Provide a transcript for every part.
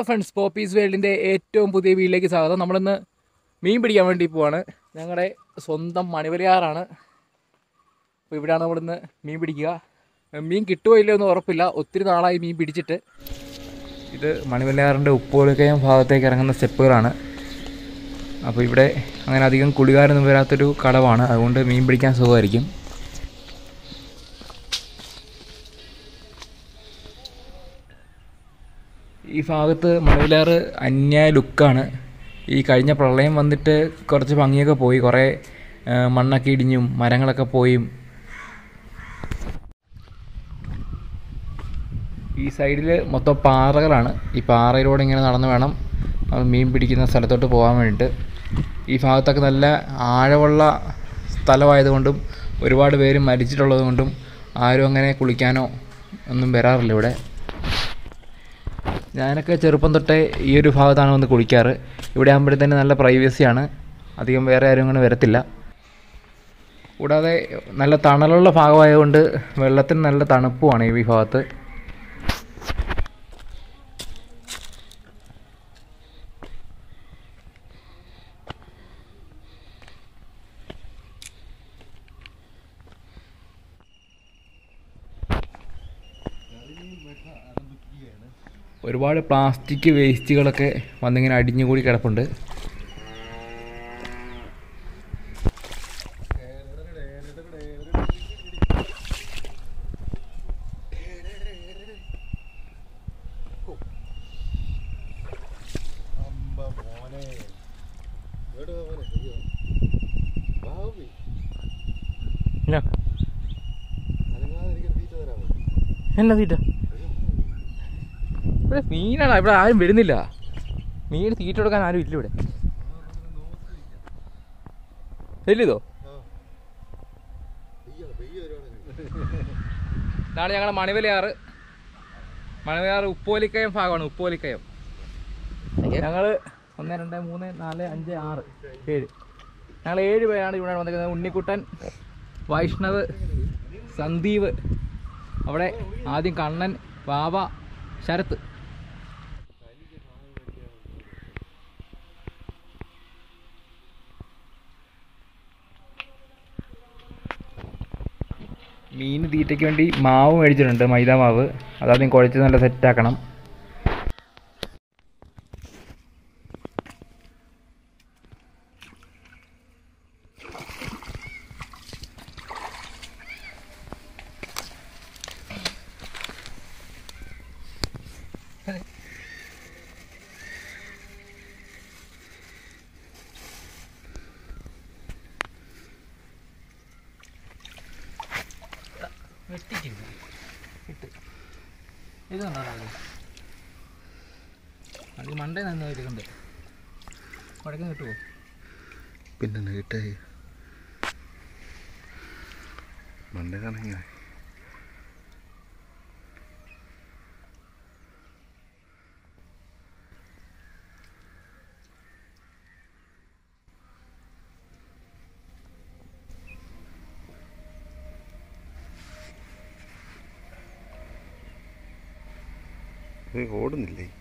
Hello friends Popees വേൾഡിൻ്റെ ഏറ്റവും പുതിയ വീട്ടിലേക്ക് സ്വാഗതം നമ്മളിന്ന് മീൻ പിടിക്കാൻ വേണ്ടി പോവാണ് ഞങ്ങളുടെ സ്വന്തം മണിവലിയാറാണ് അപ്പോൾ ഇവിടെയാണ് നമ്മളിന്ന് മീൻ പിടിക്കുക മീൻ കിട്ടുമോ ഇല്ലയോ എന്ന് ഉറപ്പില്ല ഒത്തിരി നാളായി മീൻ പിടിച്ചിട്ട് ഇത് മണിവലിയാറിൻ്റെ ഉപ്പോളിക്കയം ഭാഗത്തേക്ക് ഇറങ്ങുന്ന സ്റ്റെപ്പുകളാണ് അപ്പോൾ ഇവിടെ അങ്ങനെ അധികം കുളികാരൊന്നും വരാത്തൊരു കടവാണ് അതുകൊണ്ട് മീൻ പിടിക്കാൻ സുഖമായിരിക്കും ഈ ഭാഗത്ത് മണവിലാറ് അന്യായ ലുക്കാണ് ഈ കഴിഞ്ഞ പ്രളയം വന്നിട്ട് കുറച്ച് ഭംഗിയൊക്കെ പോയി കുറേ ആ, മണ്ണൊക്കെ ഇടിഞ്ഞും മരങ്ങളൊക്കെ പോയും ഈ സൈഡിൽ മൊത്തം പാറകളാണ് ഈ പാറയിലൂടെ ഇങ്ങനെ നടന്ന് വേണം നമ്മൾ മീൻ പിടിക്കുന്ന സ്ഥലത്തോട്ട് പോകാൻ വേണ്ടിയിട്ട് ഈ ഭാഗത്തൊക്കെ നല്ല ആഴമുള്ള സ്ഥലമായതുകൊണ്ടും ഒരുപാട് പേര് മരിച്ചിട്ടുള്ളത് കൊണ്ടും ആരും അങ്ങനെ കുളിക്കാനോ ഒന്നും വരാറില്ല ഇവിടെ ഞാനൊക്കെ ചെറുപ്പം തൊട്ടേ ഈ ഒരു ഭാഗത്താണ് വന്ന് കുളിക്കാറ് ഇവിടെ ആകുമ്പോഴത്തേന് നല്ല പ്രൈവസിയാണ് അധികം വേറെ ആരും അങ്ങനെ വരത്തില്ല കൂടാതെ നല്ല തണലുള്ള ഭാഗമായതുകൊണ്ട് വെള്ളത്തിന് നല്ല തണുപ്പുമാണ് ഈ ഭാഗത്ത് ഒരുപാട് പ്ലാസ്റ്റിക് വേസ്റ്റുകളൊക്കെ വന്നിങ്ങനെ അടിഞ്ഞുകൂടി കിടപ്പുണ്ട് എന്നാ തീറ്റ ഇവിടെ മീനാണ് ഇവിടെ ആരും വരുന്നില്ല മീൻ തീറ്റ കൊടുക്കാൻ ആരും ഇല്ല ഇവിടെ വലിയതോ ഇതാണ് ഞങ്ങളുടെ മണിവലയാറ് മണിവലയാറ് ഉപ്പോലിക്കയം ഭാഗമാണ് ഉപ്പോലിക്കയം ഞങ്ങൾ ഒന്ന് രണ്ട് മൂന്ന് നാല് അഞ്ച് ആറ് ഏഴ് ഞങ്ങൾ ഏഴ് പേരാണ് ഇവിടെ വന്നിരിക്കുന്നത് ഉണ്ണിക്കുട്ടൻ വൈഷ്ണവ് സന്ദീപ് അവിടെ ആദ്യം കണ്ണൻ ബാബ ശരത്ത് മീൻ തീറ്റയ്ക്ക് വേണ്ടി മാവ് മേടിച്ചിട്ടുണ്ട് മൈദ മാവ് അതാദ്യം കുഴച്ച് നല്ല സെറ്റാക്കണം ഇത് കണ്ടോ അത് മണ്ടേ നിന്ന് ഇരിക്കണ്ട് വടക്കം കിട്ടുമോ പിന്നെ കിട്ടേ മണ്ടേതാണെങ്കിൽ ഓടുന്നില്ലേ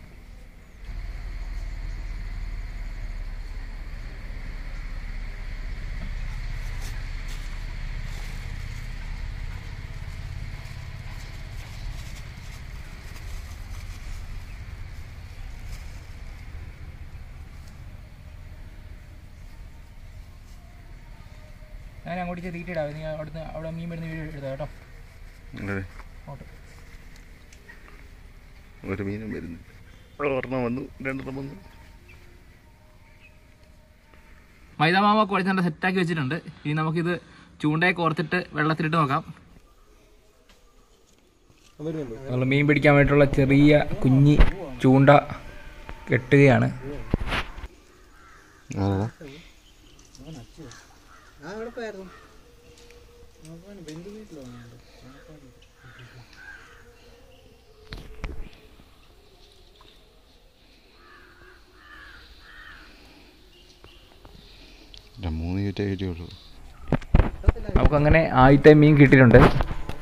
ഞാൻ അങ്ങോട്ട് തീറ്റ ഇടാം നീ അവിടുന്ന് അവിടെ മീൻ വരുന്ന വീഡിയോ എടുത്താൽ കേട്ടോ അതെ അങ്ങോട്ട് ഒരു മീനും വരുന്നു അവിടെ ഒരെണ്ണം വന്നു രണ്ടെണ്ണം വന്നു മൈദ മാവ കുഴച്ച് നല്ല സെറ്റാക്കി വെച്ചിട്ടുണ്ട് ഇനി നമുക്കിത് ചൂണ്ടയെ കോർത്തിട്ട് വെള്ളത്തിലിട്ട് നോക്കാം നമ്മൾ മീൻ പിടിക്കാൻ വേണ്ടിയിട്ടുള്ള ചെറിയ കുഞ്ഞി ചൂണ്ട കെട്ടുകയാണ് ആണോ ഞാൻ മൂന്ന് ചുറ്റേ കിട്ടിയുള്ളൂ നമുക്കങ്ങനെ ആദ്യത്തെ മീൻ കിട്ടിയിട്ടുണ്ട്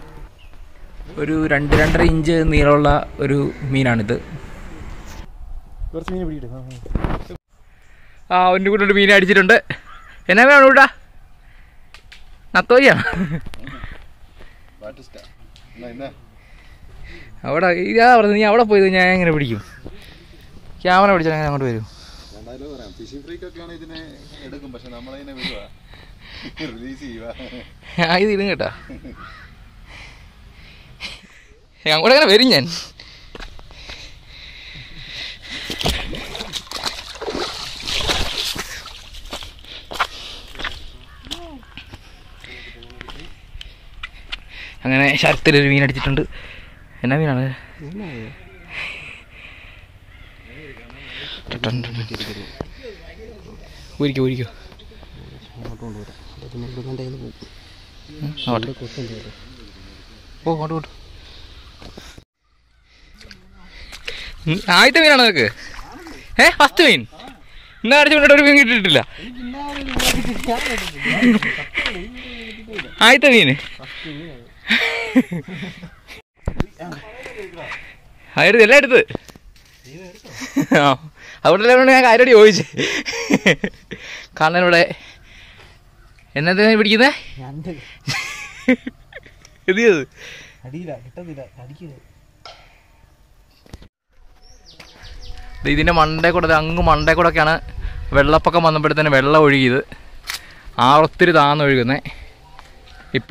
ഒരു രണ്ട് രണ്ടര ഇഞ്ച് നീളമുള്ള ഒരു മീനാണിത് കുറച്ച് മീൻ പിടിക്കട്ടെ ആ ഒന്നു കൂടെ മീൻ അടിച്ചിട്ടുണ്ട് എന്നാ വേണം ഇവിടെ നത്തോലിയാണ് ബാറ്റിസ്റ്റ എന്നാ എന്നാ അവിടെ ഇതാ പറഞ്ഞത് നീ അവിടെ പോയത് ഞാൻ എങ്ങനെ പിടിക്കും ക്യാമറ പിടിച്ചാൽ അങ്ങനെ അങ്ങോട്ട് വരും എന്തായാലും പറയാം ഫിഷിംഗ് ഫ്രീക്കൊക്കെയാണ് ഇതിനെ എടുക്കും പക്ഷെ നമ്മളതിനെ വിടുക റിലീസ് ചെയ്യുക ആ ഇത് ഇതും കേട്ടാ അങ്ങോട്ട് അങ്ങനെ വരും ഞാൻ അങ്ങനെ ശരത്തിലൊരു മീൻ അടിച്ചിട്ടുണ്ട് എന്നാ മീനാണ് ഊരിക്കോ ഊരിക്കോ അങ്ങോട്ട് ഓ അങ്ങോട്ട് കൊണ്ട് ആദ്യത്തെ മീനാണ് നിനക്ക് ഏ ഫസ്റ്റ് മീൻ ഇന്ന് അടിച്ചു കൊണ്ടിട്ട് ഒരു മീൻ കിട്ടിയിട്ടില്ല ആദ്യത്തെ മീന് ആയിരുന്നു എല്ലാം എടുത്ത് ആ അതുകൊണ്ടല്ലേ ഞാൻ കാര്യമായിട്ട് ചോദിച്ചേ കാരണം ഇവിടെ എന്നത്തെ പിടിക്കുന്നേ എന്ത് ചെയ്തത് അടിയില്ല കിട്ടത്തില്ല അടിക്കുന്നത് ദേ ഇതിൻ്റെ മണ്ടേ കൂടെ ദേ അങ്ങ് മണ്ടേ കൂടെ ഒക്കെയാണ് വെള്ളപ്പൊക്കം വന്നപ്പോഴത്തേന് വെള്ളം ഒഴുകിയത് ആ ഒത്തിരി താന്ന് ഒഴുകുന്നേ ഇപ്പം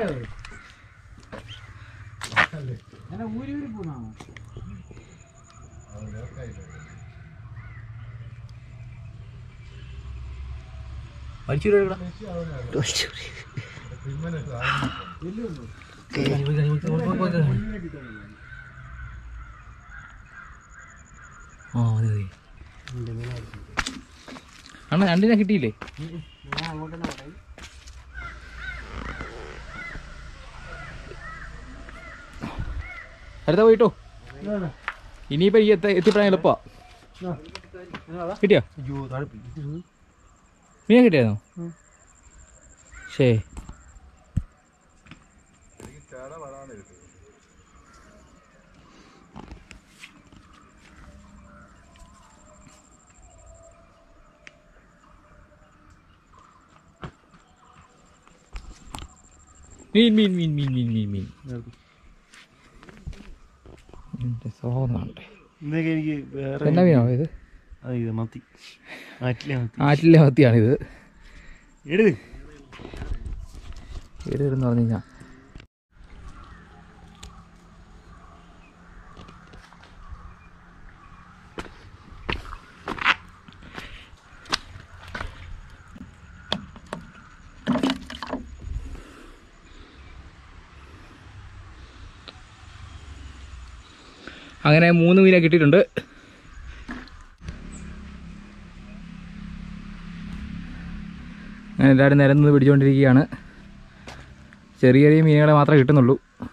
ആ അതെ അതെ അണ്ണ രണ്ടിനെ കിട്ടിയില്ലേ അടുത്ത പോയിട്ടോ ഇനിയിപ്പോ ഈ എത്ത എത്തിപ്പെടാൻ എളുപ്പാ കിട്ടിയോ അയ്യോ താഴെ പിടിക്കുന്നു. മീൻ കിട്ടിയായിരുന്നോ ശേ മീൻ മീൻ മീൻ മീൻ മീൻ മീൻ മീൻ എന്റെ സോന്നാണ്ടേ ഇതൊക്കെ എനിക്ക് വേറെ എന്നാ മീനോ ഇത് അത് ഇത് മത്തി ആറ്റിലെ മത്തി ആറ്റിലെ മത്തിയാണിത് എടു ഏതെന്ന് പറഞ്ഞു കഴിഞ്ഞാൽ അങ്ങനെ മൂന്ന് മീനെ കിട്ടിയിട്ടുണ്ട് അങ്ങനെ എല്ലാവരും നിരന്ന് പിടിച്ചുകൊണ്ടിരിക്കുകയാണ് ചെറിയ ചെറിയ മീനുകളെ മാത്രമേ കിട്ടുന്നുള്ളൂ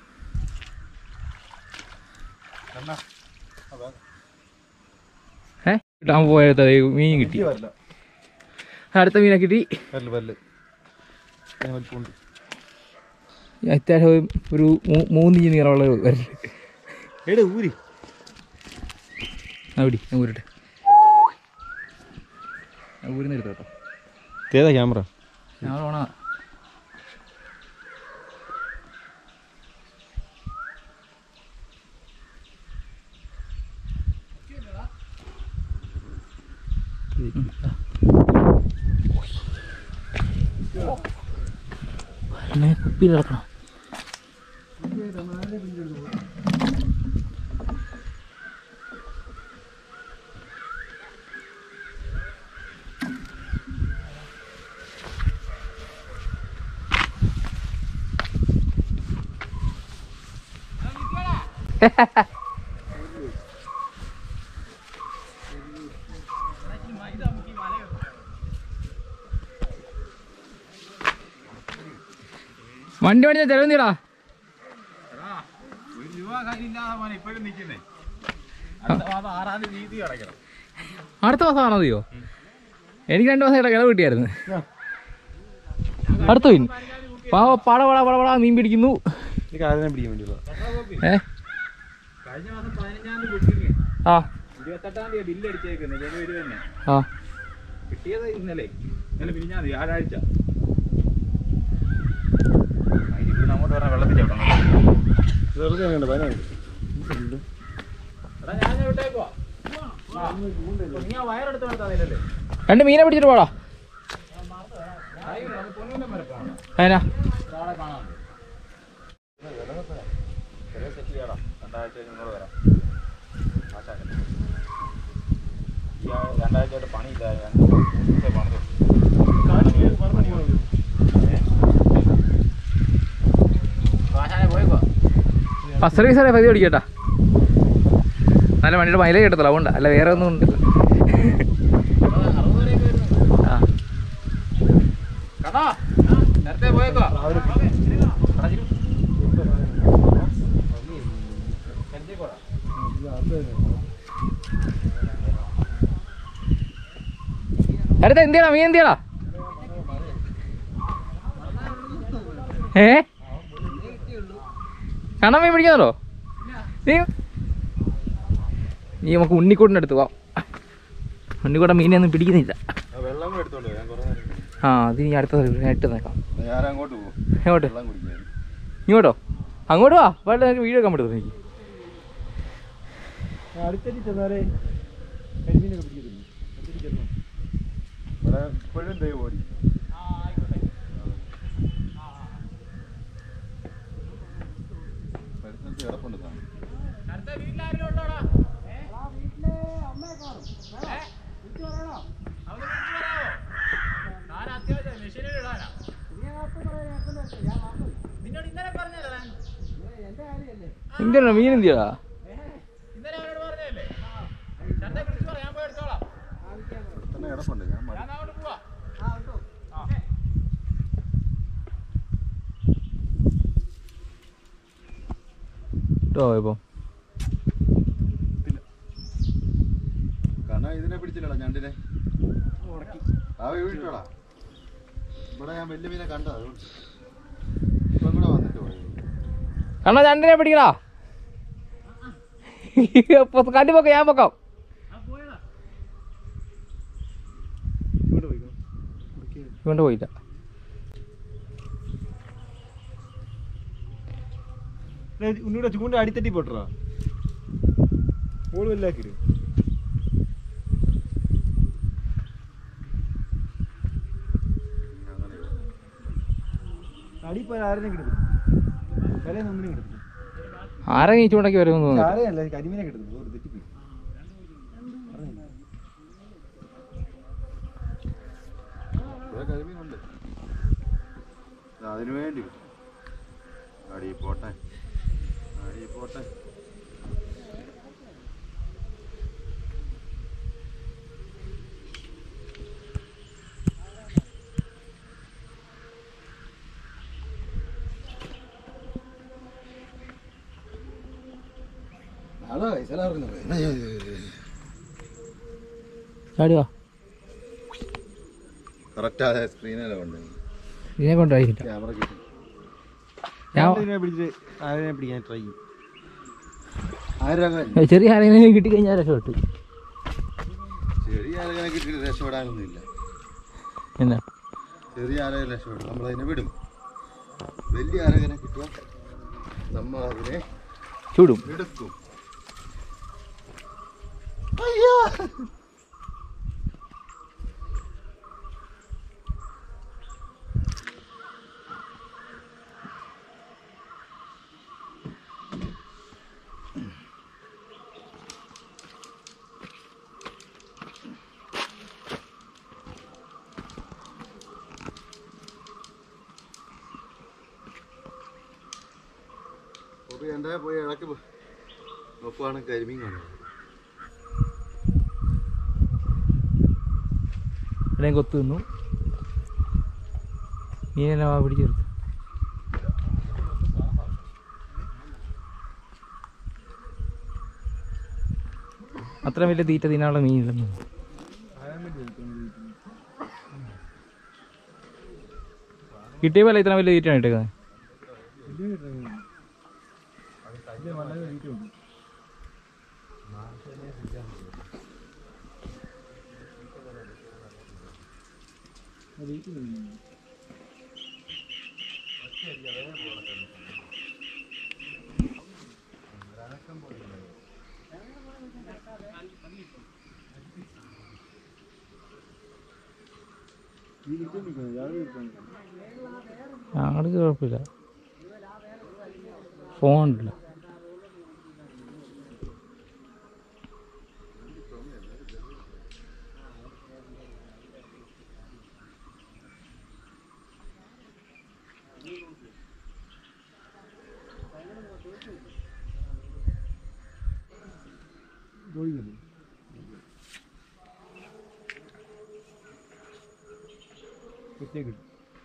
ഏ കിട്ടാൻ പോയത് മീൻ കിട്ടി വരല അടുത്ത മീനെ കിട്ടി വരല് വരല് ഞാൻ വലിപ്പമുണ്ട് അത്യാവശ്യം ഒരു മൂ- മൂന്ന് ഇഞ്ച് നീളമുള്ള വരല് എട് ഊരി ആ പിടി ഞാൻ ഊരിട്ടെ ഞാൻ ഊരിന്ന് എടുത്തു കേട്ടോ ഏതാ ക്യാമറ ഞാൻ ഓണാ കുപ്പിയിൽ കിടക്കണം വണ്ടി പണിഞ്ഞ ചെലവ് നീടാ അടുത്ത മാസം ആണോ മതിയോ എനിക്ക് രണ്ട് മാസം ഇളവ് കിട്ടിയായിരുന്നു അടുത്ത മീൻ പാവ പട പട പട പട മീൻ പിടിക്കുന്നു എനിക്ക് ആദ്യം പിടിക്കാൻ വേണ്ടിയുള്ള ഏ ആ ഇരുപത്തെട്ടാം തീയതി ബില്ല് അടിച്ചേക്കുന്നത് ജനുവരി തന്നെ ആ കിട്ടിയത് ഇന്നലെ ഇന്നലെ പിരിഞ്ഞാൽ മതി വ്യാഴാഴ്ച ഇവിടെ അങ്ങോട്ട് പറഞ്ഞാൽ വെള്ളത്തിൽ ചവിട്ടണം വെറുതെ വേണ്ട വയനാട് എടാ ഞാൻ വിട്ടേക്കുവാ ആ. നീ ആ വയറെടുത്ത് നടത്താതില്ലല്ലേ രണ്ട് മീനെ പിടിച്ചിട്ട് പോടാ പൊന്നുവിനെ മരപ്പാണ് അതിനാ നാളെ കാണാം ചെറിയ സെറ്റ് ചെയ്യടാ രണ്ടാഴ്ച കഴിഞ്ഞ് ഇങ്ങോട്ട് വരാം ആശാക്കട്ടെ ഈ ആ രണ്ടാഴ്ചയായിട്ട് പണിയില്ല രണ്ട് മൂന്ന് ദിവസമേ പണിത് ആശാനെ പോയേക്കുവാ ഫസ്റ്റ് സർവീസ് പതി പിടിക്കട്ടാ നല്ല വണ്ടിയുടെ മൈലേജ് കിട്ടത്തില്ല അതുകൊണ്ടാ അല്ല വേറെ ഒന്നും ഉണ്ടല്ലോ അറുപത് വരെയൊക്കെ വരുന്നു ആ കഥാ നേരത്തെ പോയേക്കുവാ കടാ, ചിരു. കരുതിക്കോടാ. അടുത്ത എന്തിയാടാ മീൻ എന്തിയാടാ ഏ കണ്ണൻ മീൻ പിടിക്കുന്നുണ്ടോ നീ നീ നമുക്ക് ഉണ്ണിക്കൂട്ടിൻ്റെ അടുത്ത് പോവാം ഉണ്ണിക്കൂട്ടൻ മീനൊന്നും പിടിക്കുന്നില്ല വെള്ളം കൂടെ എടുത്തോണ്ട് വരാം. ഞാൻ കുറേ നേരം ആ അത് നീ അടുത്ത ഇട്ട് നിൽക്കാം ഞാൻ അങ്ങോട്ട് പോകും എങ്ങോട്ട് വെള്ളം കുടിക്കാൻ ഇങ്ങോട്ടോ അങ്ങോട്ട് വാ വേണ്ട എനിക്ക് വീഡിയോ എടുക്കാൻ പറ്റുമോ എനിക്ക് അടുത്തടി ചെന്നാലേ കരിമീനൊക്കെ പിടിക്കത്തില്ല അടുത്തടി ചെന്നോ ഇവിടെ ഇപ്പോഴും ദൈവം ഓടി പരിസരത്ത് കിടപ്പുണ്ട് സാധനം എന്തിനാ മീൻ എന്തിയാ തന്നെ കിടപ്പുണ്ട് ഞാൻ മടി കേട്ടോ ഇപ്പം കാരണം ഇതിനെ പിടിച്ചില്ലടാ ഞണ്ടിനെ ആ വീട്ടോടാ ഇവിടെ ഞാൻ വലിയ മീനെ കണ്ടതാ അതുകൊണ്ട് ഇപ്പം കൂടെ വന്നിട്ട് പോയി കണ്ണാ രണ്ടിനെ പിടിക്കടാ കാറ്റ് പൊക്ക ഞാൻ പൊക്കാം ഇങ്ങോട്ട് പോയിക്കോ ഇങ്ങോട്ട് പോയില്ല ഉന്നൂടെ ചൂണ്ട അടിത്തട്ടി പോട്ടറാ ഓള് വല്ലാക്കിട് അങ്ങനെ അടിപ്പോ ആരെയും കിട്ടും വില ഒന്നിനും കിട്ടും ആരെ നീ ചൂണ്ടയ്ക്ക് വരുമെന്ന് തോന്നുന്നു ആരെയല്ല കരിമീനെ കിട്ടും ഒരു തെറ്റിപ്പോയി ഇവിടെ കരിമീനുണ്ട് അതിനു വേണ്ടി അടി പോട്ടെ അടി പോട്ടെ ചാടുക കറക്റ്റ് അതെ സ്ക്രീനിലെ ഉണ്ട് ഇതിനെ കൊണ്ടുപോയില്ല ക്യാമറ കിട്ടി ഞാൻ ഞാൻ പിടിച്ച് ആരെന്നെ പിടിക്കാൻ ട്രൈ ചെയ്യും ആരങ്ങനെ ഏ, ചെറിയ ആരെങ്കിലും കിട്ടിക്കഴിഞ്ഞാൽ രക്ഷപ്പെട്ടു ചെറിയ ആരങ്ങനെ കിട്ടിയിട്ട് രക്ഷപ്പെടാനൊന്നുമില്ല എന്നാ ചെറിയ ആരങ്ങനെ രക്ഷപ്പെടും നമ്മളതിനെ വിടും വലിയ ആരങ്ങനെ കിട്ടിയാൽ നമ്മൾ അതിനെ ചൂടും എടുക്കും അപ്പോൾ എൻ്റെ പോയി ഇളക്കി നോക്കുവാണെങ്കിൽ കരിമീൻ കാണും ഇവിടെ കൊത്തു നിന്നു മീനെന്നെ വാ പിടിച്ചെടുത്തു അത്ര വലിയ തീറ്റ തിന്നാനുള്ള മീനില്ലെന്ന് തോന്നുന്നു. കിട്ടിയപ്പോലെ ഇത്ര വലിയ തീറ്റയാണ് ഇട്ടേക്കുന്നത് ഞങ്ങൾക്ക് കുഴപ്പമില്ല ഫോൺ ഉണ്ടല്ലോ പ്രത്യേകം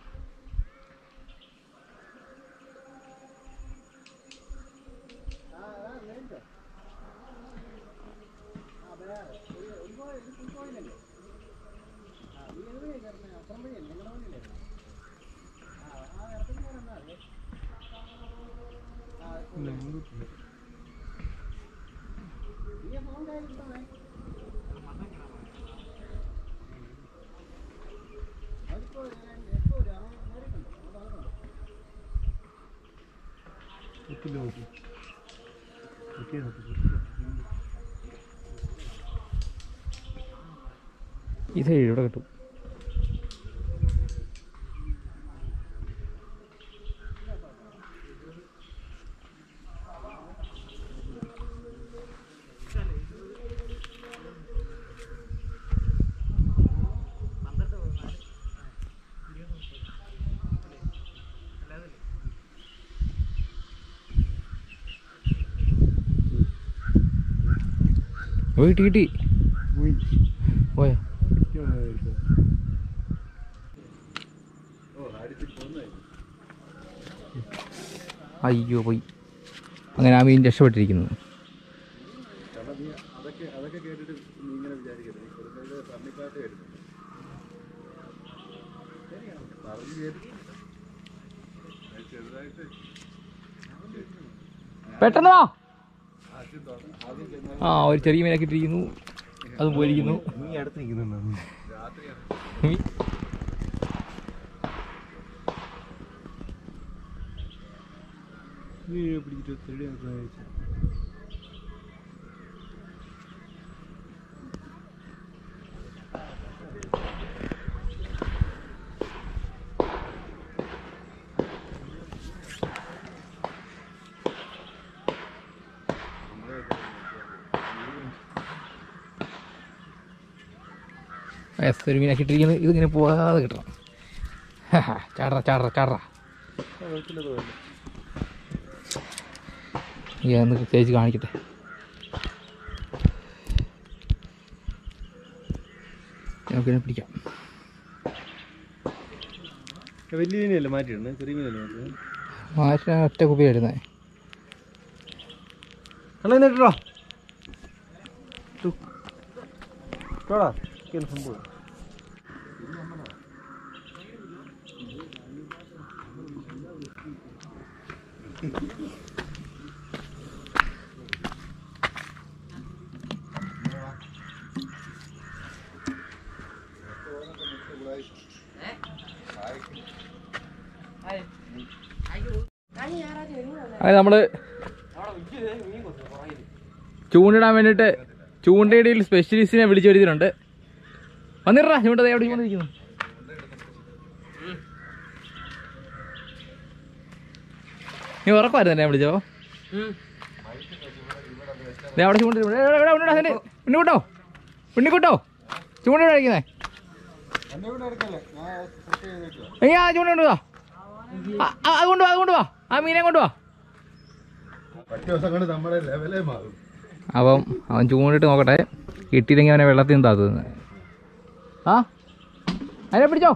ഇത് ഇവിടെ കിട്ടും ഓ കിട്ടി കിട്ടി പോയോ അയ്യോ പോയി അങ്ങനെ ആ മീൻ രക്ഷപ്പെട്ടിരിക്കുന്നു അതൊക്കെ അതൊക്കെ കേട്ടിട്ട് നീ ഇങ്ങനെ വിചാരിക്കരുത് നീ കൊടുക്കുന്നത് തണ്ണിപ്പാട്ട് കേട്ടിട്ടുണ്ട് പറഞ്ഞു കേട്ടിട്ടുണ്ട് അത് ചെറുതായിട്ട് പെട്ടെന്ന് വാ ആദ്യം തുടങ്ങി ആദ്യം ചെന്ന് ആ ഒരു ചെറിയ മീനൊക്കെ ഇട്ടിരിക്കുന്നു അതും പോയിരിക്കുന്നു നീ അടുത്ത് നിൽക്കുന്നുണ്ടോ രാത്രിയാണ് മീൻ നീ പിടിച്ചിട്ട് തെളി വെച്ചാൽ എസ് ഒരു മീനൊക്കെ ഇട്ടിരിക്കുന്നത് ഇതിങ്ങനെ പോകാതെ കിട്ടണം ചാടറ ചാടറ ചാടറ ഈ ഒന്ന് തേച്ച് കാണിക്കട്ടെ നമുക്കിനെ പിടിക്കാം വലിയ മീനല്ലേ മാറ്റിയിടണേ ചെറിയ മീനല്ലേ മാറ്റിയത് മാറ്റിന ഒറ്റ കുപ്പി വരുന്നത് കള്ള എന്നിട്ടോ തോടാ സംഭവം അത് നമ്മൾ ചൂണ്ടിടാൻ വേണ്ടിയിട്ട് ചൂണ്ടയിടയിൽ സ്പെഷ്യലിസ്റ്റിനെ വിളിച്ചു വരുത്തിയിട്ടുണ്ട് വന്നിട്ടാ ചൂണ്ട ദേ അവിടെ ചൂണ്ടിരിക്കുന്നു നീ ഉറക്കമായിരുന്നു എന്നെ വിളിച്ചോ ദേ അവിടെ ചൂണ്ട ഉണ്ണിക്കൂട്ടോ ഉണ്ണിക്കൂട്ടോ ചൂണ്ട കഴിക്കുന്നേ നീ ആ ചൂണ്ട കൊണ്ടുവാ അത് കൊണ്ടുവാ അത് കൊണ്ടുവാ ആ മീനെ കൊണ്ടുവാ പത്ത് ദിവസം കൊണ്ട് നമ്മുടെ ലെവലേ മാറും അപ്പം അവൻ ചൂണ്ടിട്ട് നോക്കട്ടെ കിട്ടിയില്ലെങ്കിൽ അവനെ വെള്ളത്തിൽ നിന്ന് താത്തുന്നത് ആ അതിനെ പിടിച്ചോ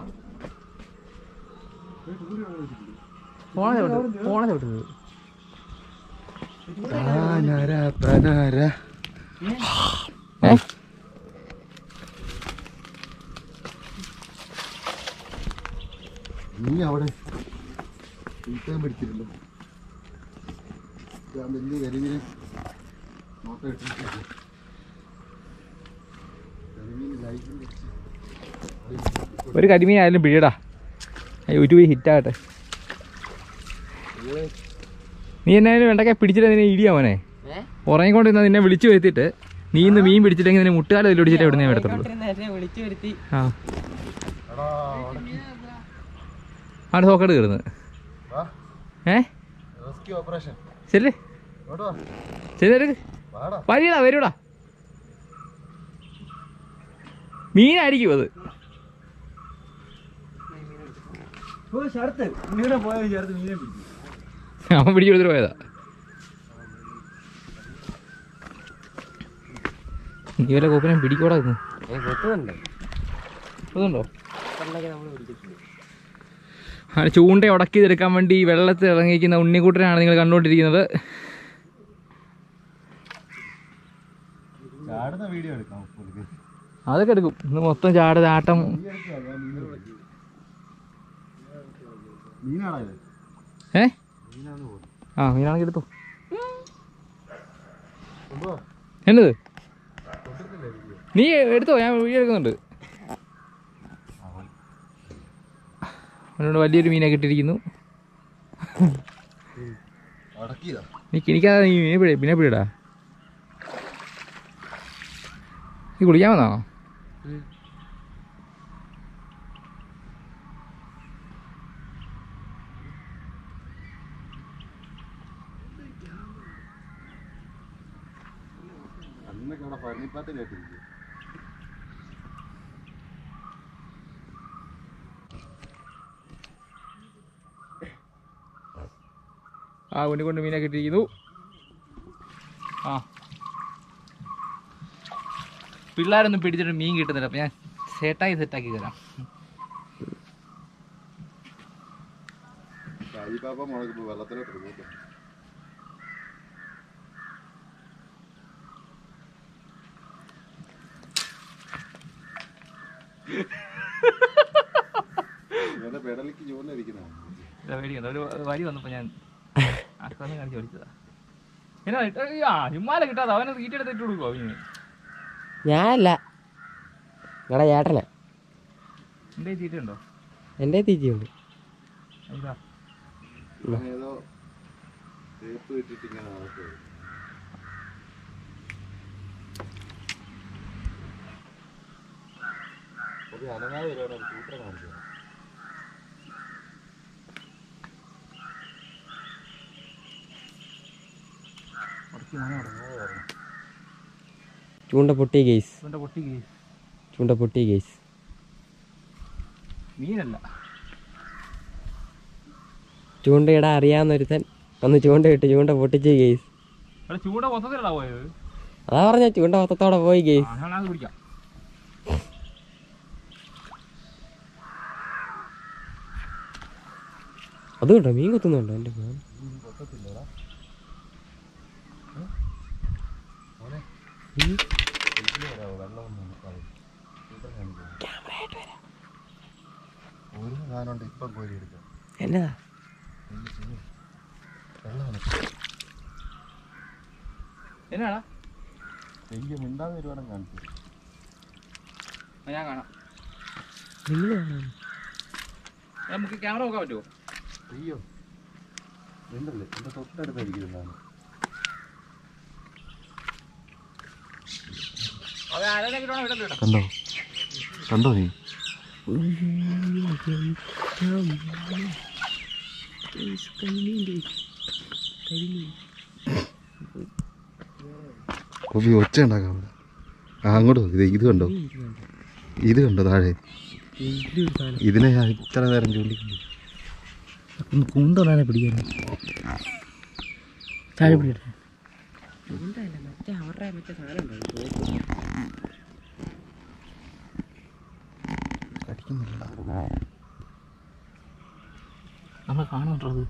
ഫോണെ ചവിട്ട് ഫോണെ ചവിട്ടത് ഏ നീ അവിടെ തീറ്റയും പിടിച്ചില്ലല്ലോ ഞാൻ വലിയ കരിമീനെ നോട്ടം ഇട്ടിട്ടില്ല കരിമീൻ ലൈറ്റും വെച്ച് ഒരു കരിമീൻ ആയാലും പിടിയടാ യൂട്യൂബിൽ ഹിറ്റാകട്ടെ നീ എന്നായാലും വെണ്ടക്ക പിടിച്ചിട്ട് നിന്നെ ഇടിയാവനെ ഉറങ്ങിക്കൊണ്ടിരുന്ന നിന്നെ വിളിച്ചു വരുത്തിയിട്ട് നീ ഇന്ന് മീൻ പിടിച്ചിട്ടെങ്കിൽ നിന്നെ മുട്ടുകാലം അതിൽ ഒടിച്ചിട്ട് എവിടെ നിന്ന് എടുത്തുള്ളൂ വിളിച്ചു വരുത്തി ആ ആണ് സോക്കട് കയറുന്നത് ഏ റെസ്ക്യൂ ഓപ്പറേഷൻ ശരി ശരി എടുക്ക് വരിയടാ വരൂടാ മീനായിരിക്കും അത് ഓ ശരത്ത് ഇങ്ങനെ പോയാൽ ശരത്ത് മീനെ പിടിക്കും അവൻ പിടിച്ചു കൊടുത്തിട്ട് പോയതാ നീ വല്ല കോപ്പിനെ പിടിക്കോടാ ഇന്ന് അതുണ്ടോ ആ ചൂണ്ട ഉടക്കി എടുക്കാൻ വേണ്ടി വെള്ളത്തിൽ ഇറങ്ങിയിരിക്കുന്ന ഉണ്ണിക്കുട്ടനാണ് നിങ്ങൾ കണ്ടുകൊണ്ടിരിക്കുന്നത് ചാടുന്ന വീഡിയോ എടുക്കാം ഉപ്പുലിക്ക്. അതൊക്കെ എടുക്കും ഇന്ന് മൊത്തം ചാട് ചാട്ടം മീനാണോ ഇത് ഏ ആ മീനാണെങ്കിൽ എടുത്തോ എന്നത് നീ എടുത്തോ ഞാൻ വീഡിയോ എടുക്കുന്നുണ്ട് അവനോട് വലിയൊരു മീനെ കിട്ടിയിരിക്കുന്നു അടക്കിയതാ നീ കിണിക്കാതെ നീ മീനെ പിടി മീനെ പിടിടാ നീ കുളിക്കാൻ വന്നാണോ അന്നൊക്കെ അവിടെ പരണിപ്പാട്ട് കേട്ടിരിക്കും ആ ഉണ്ണി കൊണ്ട് മീനെ കിട്ടിയിരിക്കുന്നു ആ പിള്ളേരൊന്നും പിടിച്ചിട്ട് മീൻ കിട്ടുന്നില്ല അപ്പം ഞാൻ സെറ്റായി സെറ്റാക്കി തരാം സായിബാബ മുളക് വെള്ളത്തിലോട്ട് ഇറങ്ങും ഇവന്റെ പെടലിക്ക് ചൂണ്ടിരിക്കുന്നതാണ് ഇതാ പേടിക്കണ്ട ഒരു വരി വന്നപ്പോൾ ഞാൻ അക്കൊന്നും കാണിച്ച് ഓടിച്ചതാ എന്നാ ഇട്ട- ആ ഹിമാല കിട്ടാതെ അവനെ തീറ്റെടുത്ത് ഇട്ട് കൊടുക്കുമോ മീന് ഞാനല്ല നിങ്ങളുടെ ചേട്ടനാ എൻ്റെ തീറ്റ ഉണ്ടോ എൻ്റെ തീറ്റിയുണ്ട് ഇതാ ഏതോ തേപ്പ് ഇട്ടിട്ട് ഇങ്ങനെ നടക്കുക ഒരു അനങ്ങാതെ വരുവാണ് സൂത്രം കാണിച്ചത് ഉടക്കി മോനെ ഉടക്കി. ചൂണ്ട പൊട്ടി ഗെയ്സ് ഇവൻ്റെ പൊട്ടി കേസ് ചൂണ്ട പൊട്ടി ഗെയ്സ് മീനല്ല ചൂണ്ടയിടാൻ അറിയാവുന്നൊരുത്തൻ ഒന്ന് ചൂണ്ടയിട്ട് ചൂണ്ട പൊട്ടിച്ച് ഗെയ്സ് അവിടെ ചൂണ്ട മൊത്തത്തിലടാ പോയത് അതാ പറഞ്ഞ ചൂണ്ട മൊത്തത്തോടെ പോയി ഗെയ്സ് ആ ഞാൻ അത് പിടിക്കാം അത് കേട്ടോ മീൻ കുത്തുന്നുണ്ടോ എൻ്റെ മോൻ ഒരു സാധനമുണ്ട് ഇപ്പം കോരി എടുക്കാം എന്നതാ എന്നാടാ എനിക്ക് മിണ്ടാതെ വരുവാനും കാണിച്ചു ആ, ഞാൻ കാണാം നിങ്ങൾ നമുക്ക് ക്യാമറ നോക്കാൻ പറ്റുമോ അയ്യോ ഉണ്ടല്ലേ എൻ്റെ തൊട്ടടുത്തായിരിക്കുന്നതാണ് അത് ആരെങ്കിലും കിട്ടണോ ഇവിടെ കിട്ടണം കണ്ടോ കണ്ടോ നീ കോപ്പി ഒച്ച ഉണ്ടാക്കാം അവിടെ ആ അങ്ങോട്ട് നോക്ക്. ദേ ഇത് കണ്ടോ ഇത് കണ്ടോ താഴെ ഇതിനെ ഞാൻ ഇത്ര നേരം ചൂണ്ടിക്കുന്നു ഒന്ന് കൂന്തോന്നാനെ പിടിക്കാൻ താഴെ പിടിക്കട്ടെ മറ്റേ അവരുടെ മറ്റേ സാധനം കടിക്കുന്നില്ലടാ നമ്മളെ കാണുന്നുണ്ടോ അത്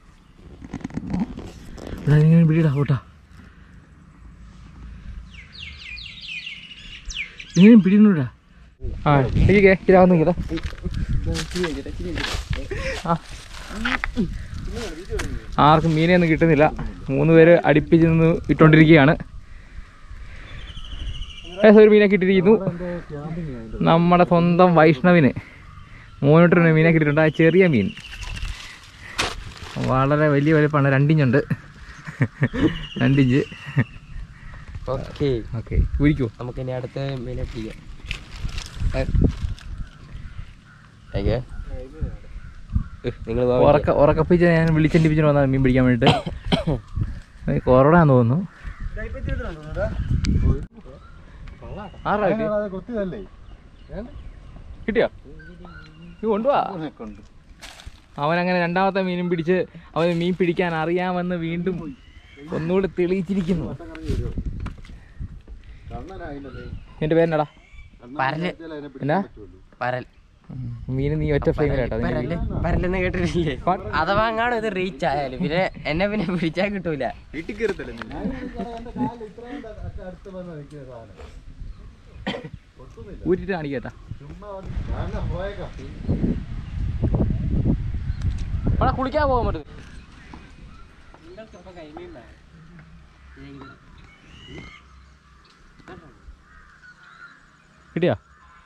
ഇവിടെ ഇങ്ങനെ പിടിയിടാ ഓട്ടാ ഇങ്ങനെ പിടിക്കണൂടാ ആ എനിക്ക് ഇതാവുന്നില്ല ആ ആർക്കും മീനെയൊന്നും കിട്ടുന്നില്ല മൂന്ന് പേര് അടുപ്പിച്ച് നിന്ന് ഇട്ടുകൊണ്ടിരിക്കുകയാണ് ഏകദേശം ഒരു മീനെ കിട്ടിയിരിക്കുന്നു നമ്മുടെ സ്വന്തം വൈഷ്ണവിന് മോനോട്ടൊരു മീനെ കിട്ടിയിട്ടുണ്ട് ആ ചെറിയ മീൻ വളരെ വലിയ വലിപ്പമാണ് രണ്ടിഞ്ചുണ്ട് രണ്ടിഞ്ച് ഓക്കെ ഓക്കെ ഉരിക്കോ നമുക്ക് ഇനി അടുത്ത മീനെ പിടിക്കാം അയ്യോ നിങ്ങൾ ഉറക്ക ഉറക്കപ്പിച്ച് ഞാൻ വിളിച്ചെണ്ടിപ്പിച്ചു വന്നാൽ മീൻ പിടിക്കാൻ വേണ്ടിയിട്ട് കൊറോണാന്ന് തോന്നുന്നു ആറാ കിട്ടിയ കൊത്തിയതല്ലേ കിട്ടിയോ നീ കൊണ്ടുപോവാ അവൻ അങ്ങനെ രണ്ടാമത്തെ മീനും പിടിച്ച് അവന് മീൻ പിടിക്കാൻ അറിയാമെന്ന് വീണ്ടും ഒന്നുകൂടി തെളിയിച്ചിരിക്കുന്നു എന്റെ പേരെന്നടാ പരല് എന്നാ പരൽ ഉം. മീന് നീ ഒറ്റ ഫ്രെയിമിലാട്ടോ പരല് പരലെന്ന് കേട്ടിട്ടില്ലേ അഥവാ അങ്ങാണോ ഇത് റീച്ച് ആയാലും പിന്നെ എന്നെ പിന്നെ പിടിച്ചാൽ കിട്ടൂല ഊറ്റിട്ട് കാണിക്കട്ടാ അവിടെ കുളിക്കാൻ പോകാൻ പറ്റും കിട്ടിയാ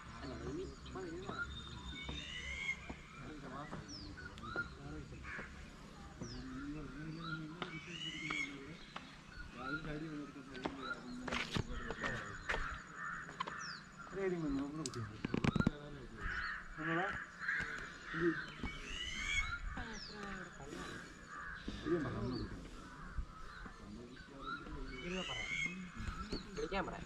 പിടിക്കാൻ പറയാം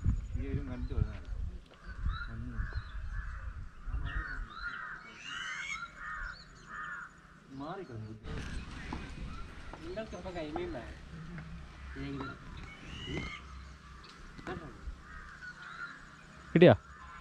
കിട്ടിയാ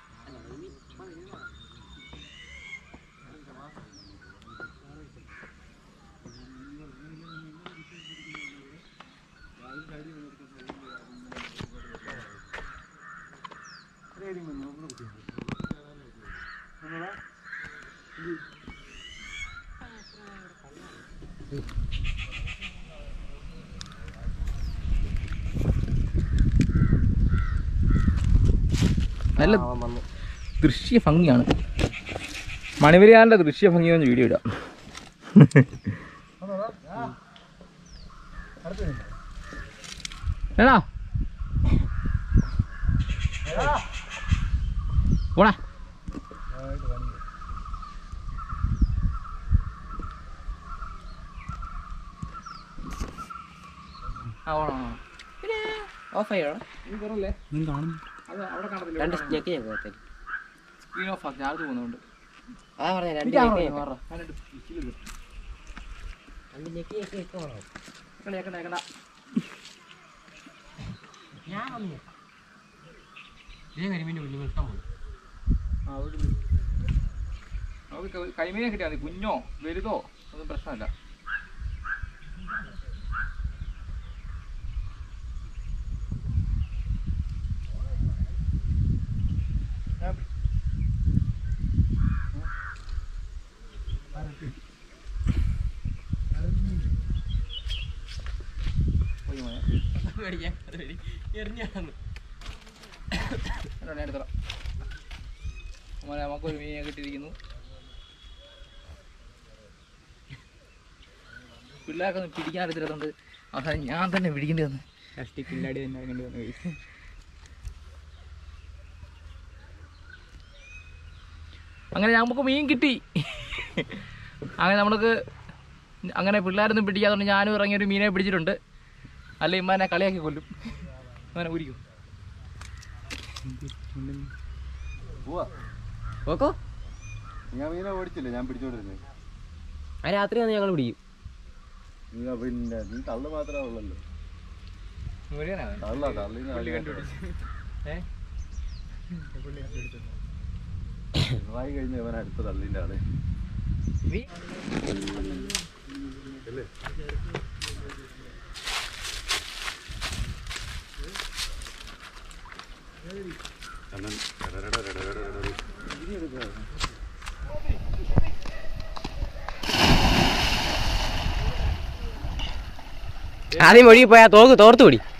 നല്ല ദൃശ്യ ഭംഗിയാണ് മണിവരിയാറിന്റെ ദൃശ്യ ഭംഗി ഒന്ന് വീഡിയോ ഇടാം എടാ പോടാ ആ ഓണം ഓഫ് ആയോ നീ കുറല്ലേ അത് അവിടെ കാണത്തില്ല രണ്ട് ഞെക്കി ഞാൻ പോകത്തില്ല സ്ക്രീൻ ഓഫ് ആ ചാർജ് പോകുന്നതുകൊണ്ട് അതാ പറഞ്ഞ രണ്ട് ക്യാമറ ഞെക്കി മാറാ ഞാനിട്ട് പിച്ചിൽ കിട്ടും രണ്ട് ഞെക്കി ഞെക്കി ഞെക്കി പോകണം ഏക്കണ്ട ഏക്കണ്ട ഏക്കണ്ട ഞാൻ വന്നു ഇതേ കരിമീൻ്റെ കുഞ്ഞുങ്ങൾ ഇഷ്ടം പോലെ ആ അവിടെ നമുക്ക് ക- കരിമീനെ കിട്ടിയാൽ മതി കുഞ്ഞോ വലുതോ ഒന്നും പ്രശ്നമല്ല പോയി മോനെ. മേടിക്കാം അത് മേടി എറിഞ്ഞാന്ന് എടാ, ഞാൻ എടുത്തോളാം മോനെ നമുക്കൊരു മീനെ കിട്ടിയിരിക്കുന്നു പിള്ളേർക്കൊന്നും പിടിക്കാൻ അറിയത്തില്ലാത്തതുകൊണ്ട് അവസാനം ഞാൻ തന്നെ പിടിക്കേണ്ടി വന്നു കഷ്ടി പിള്ളാടി തന്നെ ഇറങ്ങേണ്ടി വന്നു അങ്ങനെ നമുക്ക് മീൻ കിട്ടി അങ്ങനെ നമ്മൾക്ക് അങ്ങനെ പിള്ളേരൊന്നും പിടിക്കാത്തതുകൊണ്ട് ഞാനും ഇറങ്ങി ഒരു മീനെ പിടിച്ചിട്ടുണ്ട് അല്ലെ ഇമ്മാനെ കളിയാക്കി കൊല്ലും അങ്ങനെ ഊരിക്കും പോവാ ഓക്കോ ഞാൻ മീനെ ഓടിച്ചില്ലേ ഞാൻ പിടിച്ചോണ്ടിരുന്നേ ആ രാത്രി വന്ന് ഞങ്ങൾ പിടിക്കും നീ പിന്നെ നീ തള്ളു മാത്രമേ ഉള്ളല്ലോ മുരുകനാണ് തള്ള തള്ളിന് ഏ വായി കഴിഞ്ഞ ഇവൻ അടുത്ത തള്ളിന്റെ ആളെ ആദ്യം ഒഴുകി പോയാ തോക്ക് തോർത്ത് പിടി